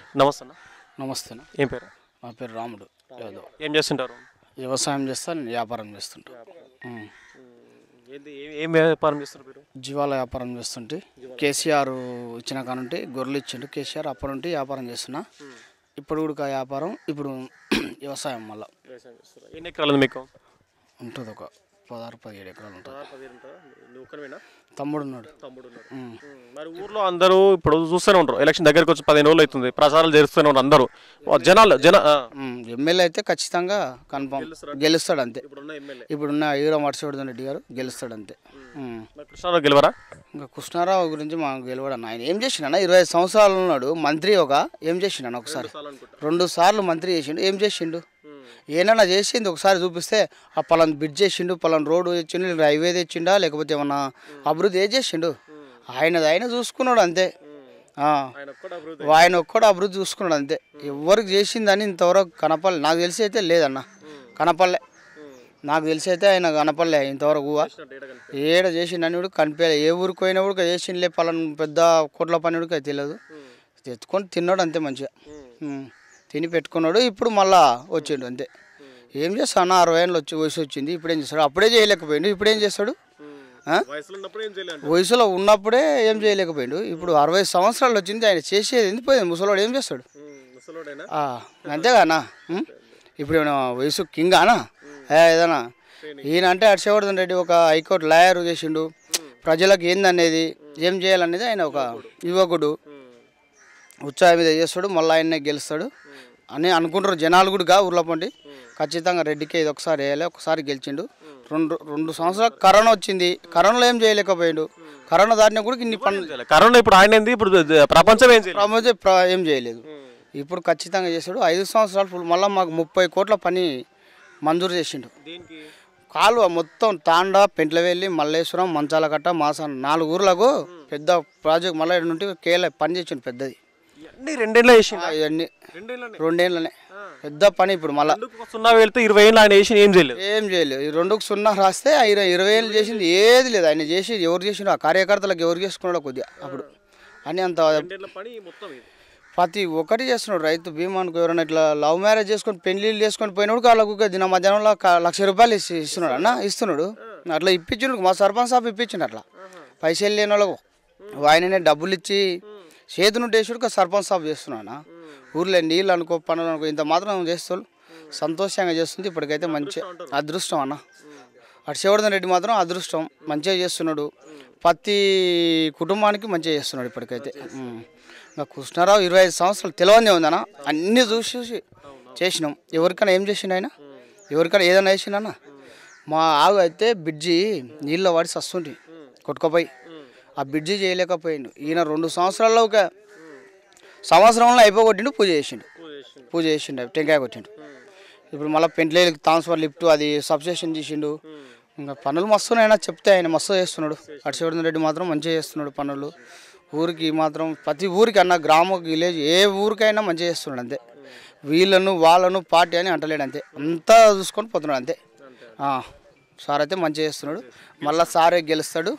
నమస్తే అన్న నమస్తే ఏం పేరు నా పేరు రాముడు యాదవ్ ఏం చేస్తుంటారు వ్యవసాయం చేస్తా నేను వ్యాపారం చేస్తుంటా ఉం. ఏంది ఏం- ఏం వ్యాపారం చేస్తారు మీరు జీవాల వ్యాపారం చేస్తుంటే కేసీఆర్ ఇచ్చిన కానుంటే గొర్రెలు ఇచ్చిండు కేసీఆర్ అప్పటి నుండి వ్యాపారం చేస్తున్నా ఇప్పుడు కూడా వ్యాపారం ఇప్పుడు వ్యవసాయం మళ్ళా వ్యవసాయం చేస్తారు ఎన్ని ఎకరాలు ఉంది మీకు ఉంటుంది ఒక పదహారు పదిహేడు ఎకరాలు ఉంటుంది నువ్వు ఒక్కనివేనా తమ్ముడు ఉన్నాడు తమ్ముడు ఉన్నారు ఉం. మరి ఊర్లో అందరూ ఇప్పుడు చూస్తూనే ఉంటారు ఎలక్షన్ దగ్గరికి వచ్చి పదిహేను రోజులు అవుతుంది ప్రచారాలు చేస్తూనే ఉన్నారు అందరూ వా- జనాలు జన ఆ. ఉం. ఎమ్మెల్యే అయితే ఖచ్చితంగా కన్ఫామ్ గెలుస్తాడు అంతే ఇప్పుడున్న ఎమ్మెల్యే ఇప్పుడున్న హీరో మర్చివర్ధన్ రెడ్డి గారు గెలుస్తాడు అంతే ఉం. మరి కృష్ణారావు గెలవరా ఇంకా కృష్ణారావు గురించి మాకు గెలవడం ఆయన ఏం చేసిండన్న ఇరవై ఐదు సంవత్సరాలు ఉన్నాడు మంత్రి ఒక ఏం చేసిండన్న ఒకసారి రెండు సార్లు మంత్రి చేసిండు ఏం చేసిండు ఏమన్నా చేసింది ఒకసారి చూపిస్తే ఆ పలాన్ బ్రిడ్జ్ చేసిండు పలాన్ రోడ్డు తెచ్చిండు రైల్వే తెచ్చిండా లేకపోతే ఏమన్నా అభివృద్ధి ఏం చేసిండు ఆయనది ఆయన చూసుకున్నాడు అంతే ఆ. ఆయన ఒక్కడు అభివృద్ధి ఆయన ఒక్కడు అభివృద్ధి చూసుకున్నాడు అంతే ఎవరికి చేసిందని ఇంతవరకు కనపడలే నాకు తెలిసి అయితే లేదన్న కనపడలే నాకు తెలిసి అయితే ఆయన కనపడలే ఇంతవరకు ఊహ. ఏడ చేసిండని కూడా కనిపించలే ఏ ఊరికి పోయినా కూడా చేసిండలే పలానా పెద్ద కోట్ల పని కూడా తెలియదు తెచ్చుకొని తిన్నాడు అంతే మంచిగా ఉం. తిని పెట్టుకున్నాడు ఇప్పుడు మళ్ళా వచ్చిండు అంతే ఏం చేస్తాడు అరవై ఏళ్ళు వచ్చి వయసు వచ్చింది ఇప్పుడు ఏం చేస్తాడు అప్పుడే చేయలేకపోయిండు ఇప్పుడు ఏం చేస్తాడు ఆ? వయసులో ఉన్నప్పుడు ఏం చేయలేదు వయసులో ఉన్నప్పుడే ఏం చేయలేకపోయిండు ఇప్పుడు అరవై సంవత్సరాలు వచ్చింది ఆయన చేసేది ఎందుకు పోయింది ముసలోడు ఏం చేస్తాడు ముసలోడైనా ఆ, అంతేగానా ఉం? ఇప్పుడు ఏమైనా వయసు కింగానా ఏ, ఏదైనా ఈయన అంటే హర్షవర్ధన్ రెడ్డి ఒక హైకోర్టు లాయర్ చేసిండు ప్రజలకు ఏందనేది ఏం చేయాలనేది ఆయన ఒక యువకుడు ఉత్సాహం మీద చేస్తాడు మళ్ళీ ఆయన్నే గెలుస్తాడు అని అనుకుంటారు జనాలు కూడా ఊర్లో పండి ఖచ్చితంగా రెడ్డికి ఇది ఒకసారి వేయాలి ఒకసారి గెలిచిండు రెండు రెండు సంవత్సరాలు కరోనా వచ్చింది కరోనాలో ఏం చేయలేకపోయిండు కరోనా దాటిన కూడా ఇన్ని పనులు కరోనా ఇప్పుడు ఆయన ఏంది ఇప్పుడు ప్రపంచం ఏం చేయలేదు ప్రమోద్ ప్ర- ఏం చేయలేదు ఇప్పుడు ఖచ్చితంగా చేశాడు ఐదు సంవత్సరాలు ఫుల్ మళ్ళీ మాకు ముప్పై కోట్ల పని మంజూరు చేసిండు దేనికి కాలువ మొత్తం తాండా పెంట్లవెల్లి మల్లేశ్వరం మంచాలకట్ట మాసాన్ నాలుగు ఊర్లకు పెద్ద ప్రాజెక్ట్ మళ్ళీ నుండి కేల పని చేసిండు పెద్దది అన్ని రెండేళ్ళు వేసిండు ఆ, ఇవన్నీ రెండేళ్ళనే రెండేళ్ళనే పెద్ద పని ఇప్పుడు మళ్ళా ఎందుకు సున్నా వెళ్తే ఇరవై ఏళ్ళు ఆయన వేసి ఏం చేయలేదు ఏం చేయలేదు ఈ రెండుకు సున్నా రాస్తే ఆ ఇరవై ఇరవై ఏళ్ళు చేసింది ఏది లేదు ఆయన చేసి ఎవరు చేసిండు ఆ కార్యకర్తలకు ఎవరు చేసుకున్నాడో కొద్దిగా అప్పుడు అని అంత రెండేళ్ల పని మొత్తం ఇది ప్రతి ఒక్కటి చేస్తున్నాడు రైతు బీమానికి ఎవరైనా ఇట్లా లవ్ మ్యారేజ్ చేసుకొని పెళ్లిళ్ళు చేసుకొని పోయినప్పుడు వాళ్ళకు ఒక దిన మధ్యాహ్నంలో ఒక లక్ష రూపాయలు ఇచ్చి ఇస్తున్నాడు అన్న ఇస్తున్నాడు అట్లా ఇప్పించిండు మా సర్పంచ్ సాబ్ ఇప్పించిండు అట్లా పైసలు లేని వాళ్ళకు ఆయననే డబ్బులు ఇచ్చి చేతును డేసుడు సర్పంచ్ సాబ్ చేస్తున్నాడు అన్న ఊర్లో నీళ్ళు అనుకో పనులు అనుకో ఇంత మాత్రం చేస్తాడు సంతోషంగా చేస్తుంది ఇప్పటికైతే మంచి అదృష్టం అన్న హర్షవర్ధన్ రెడ్డి మాత్రం అదృష్టం మంచిగా చేస్తున్నాడు ప్రతి కుటుంబానికి మంచిగా చేస్తున్నాడు ఇప్పటికైతే ఉం. ఇంకా కృష్ణారావు ఇరవై ఐదు సంవత్సరాలు తెలియదే ఉందన్న అన్నీ చూసి చూసి చేసినాం ఎవరికైనా ఏం చేసిండు ఆయన ఎవరికైనా ఏదైనా వేసిండన్న మా ఆవు అయితే బిడ్జి నీళ్ళ వాడి సస్తుంటి కొట్టుకోపోయి ఆ బిడ్జి చేయలేకపోయిండు ఈయన రెండు సంవత్సరాల్లో ఒక సంవత్సరంలో అయిపోగొట్టిండు పూజ చేసిండు పూజ చేసిండు టెంకాయ కొట్టిండు ఇప్పుడు మళ్ళీ పెంట్లేకి ట్రాన్స్ఫర్ లిఫ్ట్ అది సబ్స్టేషన్ చేసిండు ఇంకా పనులు మస్తున్నాయినా చెప్తే ఆయన మస్తు చేస్తున్నాడు హర్షవర్ధన్ రెడ్డి మాత్రం మంచిగా చేస్తున్నాడు పనులు ఊరికి మాత్రం ప్రతి ఊరికి అన్న గ్రామ విలేజ్ ఏ ఊరికైనా మంచిగా చేస్తున్నాడు అంతే వీళ్ళను వాళ్ళను పార్టీ అని అంటలేడు అంతే అంతా చూసుకొని పోతున్నాడు అంతే ఆ, సార్ అయితే మంచిగా చేస్తున్నాడు మళ్ళీ సారే గెలుస్తాడు